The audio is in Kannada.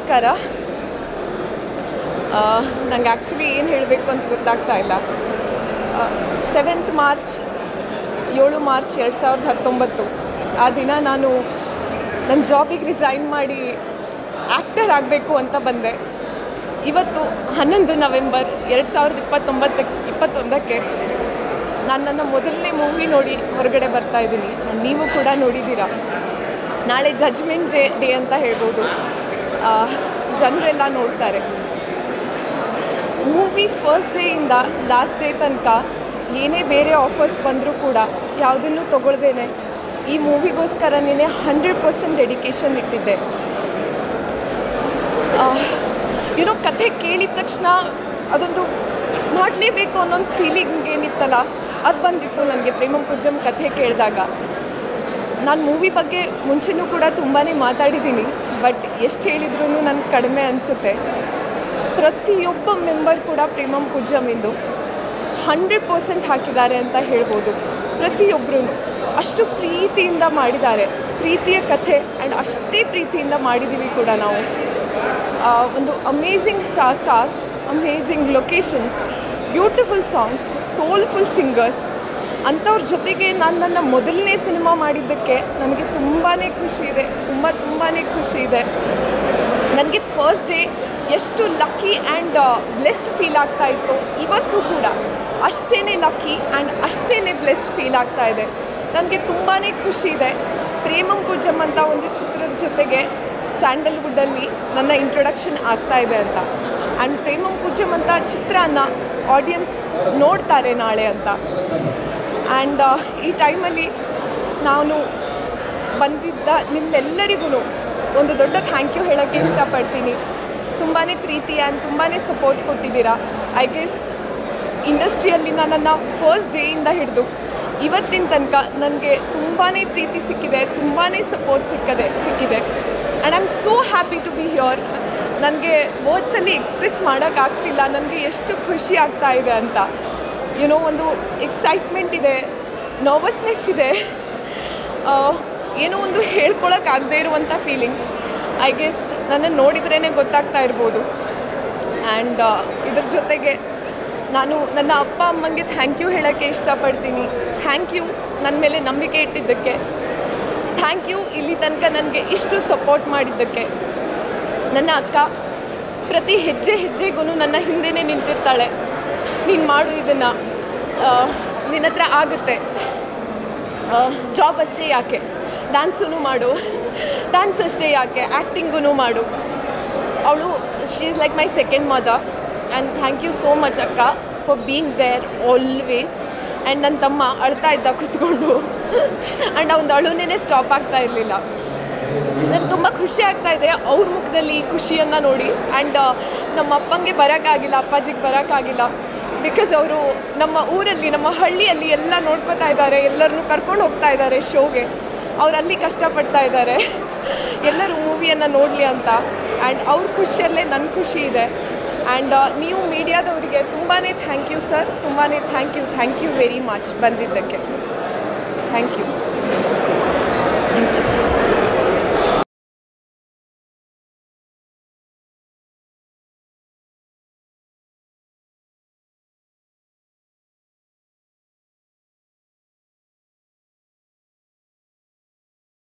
ನಮಸ್ಕಾರ ನಂಗೆ ಆ್ಯಕ್ಚುಲಿ ಏನು ಹೇಳಬೇಕು ಅಂತ ಗೊತ್ತಾಗ್ತಾ ಇಲ್ಲ ಸೆವೆಂತ್ ಮಾರ್ಚ್ ಏಳು ಮಾರ್ಚ್ ಎರಡು ಸಾವಿರದ ಹತ್ತೊಂಬತ್ತು ಆ ದಿನ ನಾನು ನನ್ನ ಜಾಬಿಗೆ ರಿಸೈನ್ ಮಾಡಿ ಆ್ಯಕ್ಟರ್ ಆಗಬೇಕು ಅಂತ ಬಂದೆ ಇವತ್ತು ಹನ್ನೊಂದು ನವೆಂಬರ್ ಎರಡು ಸಾವಿರದ ಇಪ್ಪತ್ತೊಂಬತ್ತಕ್ಕೆ ಇಪ್ಪತ್ತೊಂದಕ್ಕೆ ನಾನು ನನ್ನ ಮೊದಲನೇ ಮೂವಿ ನೋಡಿ ಹೊರಗಡೆ ಬರ್ತಾ ಇದ್ದೀನಿ ನೀವು ಕೂಡ ನೋಡಿದ್ದೀರಾ ನಾಳೆ ಜಜ್ಮೆಂಟ್ ಡೇ ಡೇ ಅಂತ ಹೇಳ್ಬೋದು ಜನರೆಲ್ಲ ನೋಡ್ತಾರೆ ಮೂವಿ ಫಸ್ಟ್ ಡೇಯಿಂದ ಲಾಸ್ಟ್ ಡೇ ತನಕ ಏನೇ ಬೇರೆ ಆಫರ್ಸ್ ಬಂದರೂ ಕೂಡ ಯಾವುದನ್ನು ತೊಗೊಳ್ದೇನೆ ಈ ಮೂವಿಗೋಸ್ಕರನೇ ಹಂಡ್ರೆಡ್ ಪರ್ಸೆಂಟ್ ಡೆಡಿಕೇಶನ್ ಇಟ್ಟಿದ್ದೆ ಏನೋ ಕಥೆ ಕೇಳಿದ ತಕ್ಷಣ ಅದೊಂದು ಮಾಡಲೇಬೇಕು ಅನ್ನೋದು ಫೀಲಿಂಗ್ ಏನಿತ್ತಲ್ಲ ಅದು ಬಂದಿತ್ತು ನನಗೆ ಪ್ರೇಮಂ ಪೂಜಮ್ ಕಥೆ ಕೇಳಿದಾಗ ನಾನು ಮೂವಿ ಬಗ್ಗೆ ಮುಂಚೆನೂ ಕೂಡ ತುಂಬಾ ಮಾತಾಡಿದ್ದೀನಿ ಬಟ್ ಎಷ್ಟು ಹೇಳಿದ್ರೂ ನನಗೆ ಕಡಿಮೆ ಅನಿಸುತ್ತೆ ಪ್ರತಿಯೊಬ್ಬ ಮೆಂಬರ್ ಕೂಡ ಪ್ರೇಮಂ ಪೂಜಮಿಂದು ಹಂಡ್ರೆಡ್ ಪರ್ಸೆಂಟ್ ಹಾಕಿದ್ದಾರೆ ಅಂತ ಹೇಳ್ಬೋದು ಪ್ರತಿಯೊಬ್ಬರೂ ಅಷ್ಟು ಪ್ರೀತಿಯಿಂದ ಮಾಡಿದ್ದಾರೆ ಪ್ರೀತಿಯ ಕಥೆ ಆ್ಯಂಡ್ ಅಷ್ಟೇ ಪ್ರೀತಿಯಿಂದ ಮಾಡಿದ್ದೀವಿ ಕೂಡ ನಾವು ಆ, ಒಂದು amazing star cast amazing locations beautiful songs soulful singers ಅಂಥವ್ರ ಜೊತೆಗೆ ನಾನು ನನ್ನ ಮೊದಲನೇ ಸಿನಿಮಾ ಮಾಡಿದ್ದಕ್ಕೆ ನನಗೆ ತುಂಬಾ ಖುಷಿ ಇದೆ ತುಂಬ ತುಂಬಾ ಖುಷಿ ಇದೆ ನನಗೆ ಫಸ್ಟ್ ಡೇ ಎಷ್ಟು ಲಕ್ಕಿ ಆ್ಯಂಡ್ ಬ್ಲೆಸ್ಡ್ ಫೀಲ್ ಆಗ್ತಾ ಇತ್ತು ಇವತ್ತು ಕೂಡ ಅಷ್ಟೇ ಲಕ್ಕಿ ಆ್ಯಂಡ್ ಅಷ್ಟೇ ಬ್ಲೆಸ್ಡ್ ಫೀಲ್ ಆಗ್ತಾ ಇದೆ ನನಗೆ ತುಂಬಾ ಖುಷಿ ಇದೆ ಪ್ರೇಮಂ ಕುಜಮ್ ಅಂತ ಒಂದು ಚಿತ್ರದ ಜೊತೆಗೆ ಸ್ಯಾಂಡಲ್ವುಡ್ಡಲ್ಲಿ ನನ್ನ ಇಂಟ್ರೊಡಕ್ಷನ್ ಆಗ್ತಾ ಇದೆ ಅಂತ ಆ್ಯಂಡ್ ಪ್ರೇಮಂ ಕುಜಮ್ ಅಂತ ಚಿತ್ರನ ಆಡಿಯನ್ಸ್ ನೋಡ್ತಾರೆ ನಾಳೆ ಅಂತ ಆ್ಯಂಡ್ ಈ ಟೈಮಲ್ಲಿ ನಾನು ಬಂದಿದ್ದ ನಿಮ್ಮೆಲ್ಲರಿಗೂ ಒಂದು ದೊಡ್ಡ ಥ್ಯಾಂಕ್ ಯು ಹೇಳೋಕ್ಕೆ ಇಷ್ಟಪಡ್ತೀನಿ ತುಂಬಾ ಪ್ರೀತಿ ಆ್ಯಂಡ್ ತುಂಬಾ ಸಪೋರ್ಟ್ ಕೊಟ್ಟಿದ್ದೀರಾ ಐ ಗೆಸ್ ಇಂಡಸ್ಟ್ರಿಯಲ್ಲಿ ನನ್ನನ್ನು ಫಸ್ಟ್ ಡೇಯಿಂದ ಹಿಡಿದು ಇವತ್ತಿನ ತನಕ ನನಗೆ ತುಂಬಾ ಪ್ರೀತಿ ಸಿಕ್ಕಿದೆ ತುಂಬಾ ಸಪೋರ್ಟ್ ಸಿಕ್ಕದೆ ಸಿಕ್ಕಿದೆ and I am so happy to be here ನನಗೆ ವರ್ಡ್ಸಲ್ಲಿ ಎಕ್ಸ್ಪ್ರೆಸ್ ಮಾಡೋಕ್ಕಾಗ್ತಿಲ್ಲ ನನಗೆ ಎಷ್ಟು ಖುಷಿ ಆಗ್ತಾ ಇದೆ ಅಂತ ಏನೋ ಒಂದು ಎಕ್ಸೈಟ್ಮೆಂಟ್ ಇದೆ ನರ್ವಸ್ನೆಸ್ ಇದೆ ಆ, ಏನೋ ಒಂದು ಹೇಳ್ಕೊಳಕ್ಕಾಗದೇ ಇರುವಂಥ ಫೀಲಿಂಗ್ ಐ ಗೆಸ್ ನನ್ನನ್ನು ನೋಡಿದ್ರೇ ಗೊತ್ತಾಗ್ತಾ ಇರ್ಬೋದು ಆ್ಯಂಡ್ ಇದ್ರ ಜೊತೆಗೆ ನಾನು ನನ್ನ ಅಪ್ಪ ಅಮ್ಮಂಗೆ ಥ್ಯಾಂಕ್ ಯು ಹೇಳೋಕ್ಕೆ ಇಷ್ಟಪಡ್ತೀನಿ ಥ್ಯಾಂಕ್ ಯು ನನ್ನ ಮೇಲೆ ನಂಬಿಕೆ ಇಟ್ಟಿದ್ದಕ್ಕೆ ಥ್ಯಾಂಕ್ ಯು ಇಲ್ಲಿ ತನಕ ನನಗೆ ಇಷ್ಟು ಸಪೋರ್ಟ್ ಮಾಡಿದ್ದಕ್ಕೆ ನನ್ನ ಅಕ್ಕ ಪ್ರತಿ ಹೆಜ್ಜೆ ಹೆಜ್ಜೆಗೂ ನನ್ನ ಹಿಂದೆನೇ ನಿಂತಿರ್ತಾಳೆ ನೀನು ಮಾಡು ಇದನ್ನು ನಿನ್ನ ಹತ್ರ ಆಗುತ್ತೆ ಜಾಬ್ ಅಷ್ಟೇ ಯಾಕೆ ಡ್ಯಾನ್ಸೂ ಮಾಡು ಡ್ಯಾನ್ಸ್ ಅಷ್ಟೇ ಯಾಕೆ ಆ್ಯಕ್ಟಿಂಗೂ ಮಾಡು ಅವಳು she is like my second mother and thank you so much ಅಕ್ಕ for being there always and ನನ್ನ ತಮ್ಮ ಅಳ್ತಾ ಇದ್ದ ಕೂತ್ಕೊಂಡು ಆ್ಯಂಡ್ ಅವನ ಅಳುನೇ ಸ್ಟಾಪ್ ಆಗ್ತಾ ಇರಲಿಲ್ಲ ನನಗೆ ತುಂಬ ಖುಷಿ ಆಗ್ತಾ ಇದೆ ಅವ್ರ ಮುಖದಲ್ಲಿ ಈ ಖುಷಿಯನ್ನು ನೋಡಿ ಆ್ಯಂಡ್ ನಮ್ಮ ಅಪ್ಪಂಗೆ ಬರೋಕ್ಕಾಗಿಲ್ಲ ಅಪ್ಪಾಜಿಗೆ ಬರೋಕ್ಕಾಗಿಲ್ಲ ಬಿಕಾಸ್ ಅವರು ನಮ್ಮ ಊರಲ್ಲಿ ನಮ್ಮ ಹಳ್ಳಿಯಲ್ಲಿ ಎಲ್ಲ ನೋಡ್ಕೋತಾ ಇದ್ದಾರೆ ಎಲ್ಲರನ್ನೂ ಕರ್ಕೊಂಡು ಹೋಗ್ತಾ ಇದ್ದಾರೆ ಶೋಗೆ ಅವ್ರು ಅಲ್ಲಿ ಕಷ್ಟಪಡ್ತಾ ಇದ್ದಾರೆ ಎಲ್ಲರೂ ಮೂವಿಯನ್ನು ನೋಡಲಿ ಅಂತ ಆ್ಯಂಡ್ ಅವ್ರ ಖುಷಿಯಲ್ಲೇ ನನ್ನ ಖುಷಿ ಇದೆ ಆ್ಯಂಡ್ ನೀವು ಮೀಡಿಯಾದವರಿಗೆ ತುಂಬಾ ಥ್ಯಾಂಕ್ ಯು ಸರ್ ತುಂಬಾ thank you thank you very much ಬಂದಿದ್ದಕ್ಕೆ ಥ್ಯಾಂಕ್ ಯು